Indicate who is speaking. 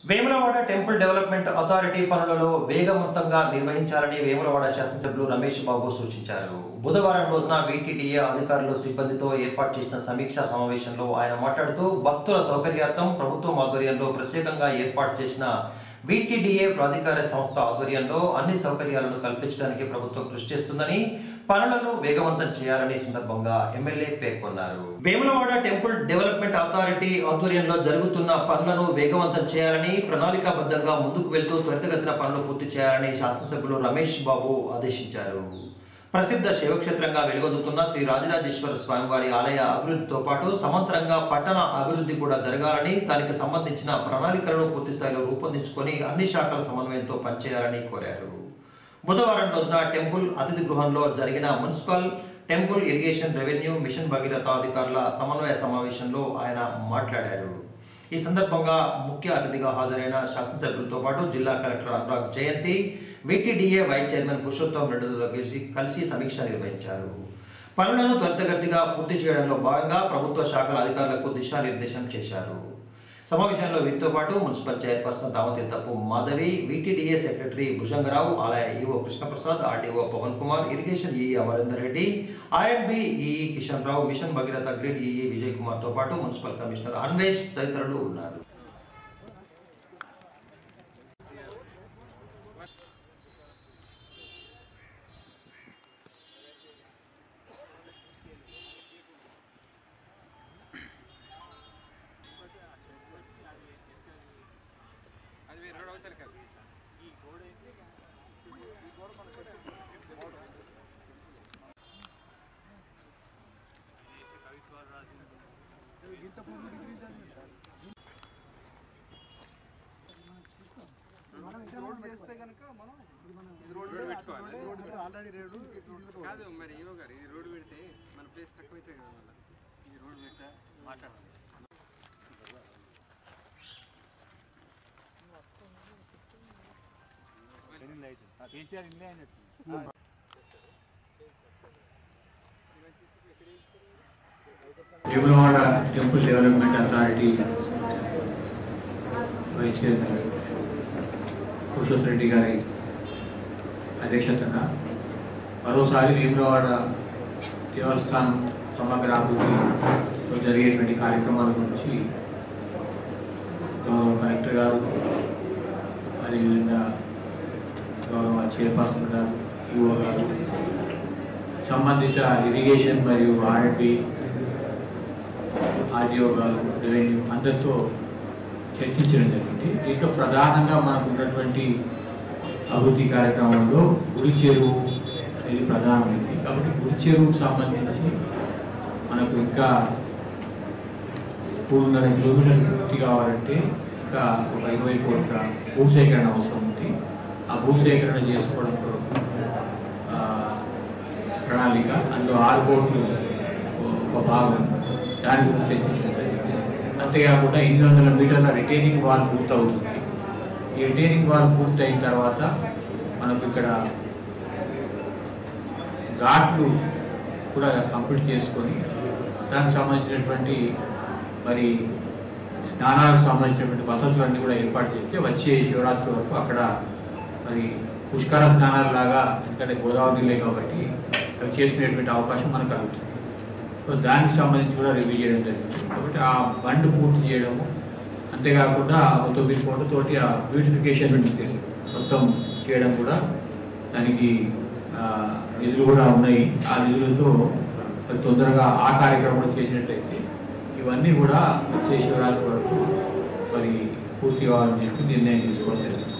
Speaker 1: Vemulawada temple development authority పనులలో వేగవంతంగా నిర్వహించాలని వేములవాడ శాసనసభ్యులు రమేష్ బాబు సూచించారు బుధవారం రోజున వీటీడీఏ అధికారులు సిబ్బందితో ఏర్పాటు చేసిన సమీక్షా సమావేశంలో ఆయన మాట్లాడుతూ భక్తుల సౌకర్యార్థం ప్రభుత్వం ఆధ్వర్యంలో ప్రత్యేకంగా ఏర్పాటు చేసిన వీటీడీఏ ప్రాధికార సంస్థ ఆధ్వర్యంలో అన్ని సౌకర్యాలను కల్పించడానికి ప్రభుత్వం కృషి చేస్తుందని పనులను వేగవంతం చేయాలని ఈ సందర్భంగా ఎమ్మెల్యే పేర్కొన్నారు వేములవాడ టెంపుల్ డెవలప్మెంట్ అథారిటీ ఆధ్వర్యంలో జరుగుతున్న పనులను వేగవంతం చేయాలని ప్రణాళికాబద్ధంగా ముందుకు వెళ్తూ త్వరితగతిన పనులు పూర్తి చేయాలని శాసనసభ్యులు రమేష్ బాబు ఆదేశించారు ప్రసిద్ధ శివక్షేత్రంగా వెలుగొందుతున్న శ్రీ రాజరాజేశ్వర స్వామివారి ఆలయ అభివృద్ధితో పాటు సమంతరంగా పట్టణ అభివృద్ధి కూడా జరగాలని దానికి సంబంధించిన ప్రణాళికలను పూర్తి స్థాయిలో రూపొందించుకొని అన్ని శాఖల సమన్వయంతో పనిచేయాలని కోరారు బుధవారం రోజున టెంపుల్ అతిథి గృహంలో జరిగిన municipal temple irrigation revenue mission Bhagiratha అధికారుల సమన్వయ సమావేశంలో ఆయన మాట్లాడారు ఈ సందర్భంగా ముఖ్య అతిథిగా హాజరైన శాసనసభ్యులతో పాటు జిల్లా collector Anurag Jayanti VTDA vice chairman Purushottam రెడ్డితో కలిసి కలిసి సమీక్ష నిర్వహించారు పనులను త్వరితగతిగా పూర్తి చేయడంలో భాగంగా ప్రభుత్వ శాఖల అధికారులకు దిశానిర్దేశం చేశారు సమావేశంలో వీరితో పాటు municipal chairperson Ramatirthapu Madhavi VTDA secretary Bhujanga Rao ఆలయ EO Krishna Prasad RDO Pavan Kumar irrigation EE Amarender Reddy R and B EE Kishan Rao mission Bhagiratha grid EE Vijay Kumar తో పాటు మున్సిపల్ కమిషనర్ అన్వేష్ తదితరులు ఉన్నారు
Speaker 2: అది వేరే రోడ్ అవుతారు కదా రోడ్ వేస్తే కనుక మనం ఇది రోడ్ పెట్టుకోవాలి
Speaker 3: ఆల్రెడీ రేడు
Speaker 2: కాదు మరి ఏవో గారు ఇది రోడ్ పెడితే మన ప్లేస్ తక్కువ అవుతుంది కదా మళ్ళీ
Speaker 3: ఈ రోడ్ పెట్టా మాట్లాడాలి కేసీఆర్ ఇల్లే అయినట్టు
Speaker 4: Vemulawada temple development authority vice chairman Purushoth Reddy గారి అధ్యక్షతన మరోసారి వేములవాడ దేవస్థానం సమగ్ర అభివృద్ధిలో జరిగేటువంటి కార్యక్రమాల గురించి గౌరవ కలెక్టర్ గారు అదేవిధంగా గౌరవ చైర్పర్సన్ గారు ఈఓ గారు సంబంధిత ఇరిగేషన్ మరియు ఆర్ఎంపీ ఆర్డీఓ గారు రెవెన్యూ అందరితో చర్చించడం జరిగింది దీంట్లో ప్రధానంగా మనకు ఉన్నటువంటి అభివృద్ధి కార్యక్రమంలో గుడి చెరువు అనేది ప్రధానమైంది కాబట్టి గుడి చెరువుకు సంబంధించి మనకు ఇంకా మూడున్నర కిలోమీటర్లు పూర్తి కావాలంటే ఇంకా ఒక ఇరవై కోట్ల భూసేకరణ అవసరం ఉంది ఆ భూసేకరణ చేసుకోవడం కొరకు ఆ, ప్రణాళిక అందులో ఆరు కోట్లు ఒక భాగం దాని గురించి చర్చించడం జరిగింది అంతేకాకుండా ఎనిమిది వందల మీటర్ల రిటైనింగ్ వాల్ పూర్తవుతుంది ఈ రిటైనింగ్ వాల్ పూర్తయిన తర్వాత మనకు ఇక్కడ ఘాట్లు కూడా కంప్లీట్ చేసుకొని దానికి సంబంధించినటువంటి మరి స్నానాలకు సంబంధించినటువంటి వసతులన్నీ కూడా ఏర్పాటు చేస్తే వచ్చే శివరాత్రి వరకు అక్కడ మరి పుష్కర స్నానాలు లాగా ఎందుకంటే గోదావరి నీళ్ళే కాబట్టి అవి చేసుకునేటువంటి అవకాశం మనకు కలుగుతుంది సో దానికి సంబంధించి కూడా రివ్యూ చేయడం జరిగింది కాబట్టి ఆ బండ్ పూర్తి చేయడము అంతేకాకుండా ఒక తొమ్మిది కోట్లతోటి ఆ బ్యూటిఫికేషన్ మొత్తం చేయడం కూడా దానికి ఆ, నిధులు కూడా ఉన్నాయి ఆ నిధులతో మరి తొందరగా ఆ కార్యక్రమం కూడా చేసినట్లయితే ఇవన్నీ కూడా వచ్చే శివరాత్రి వరకు మరి పూర్తి కావాలని చెప్పి నిర్ణయం తీసుకోవడం జరిగింది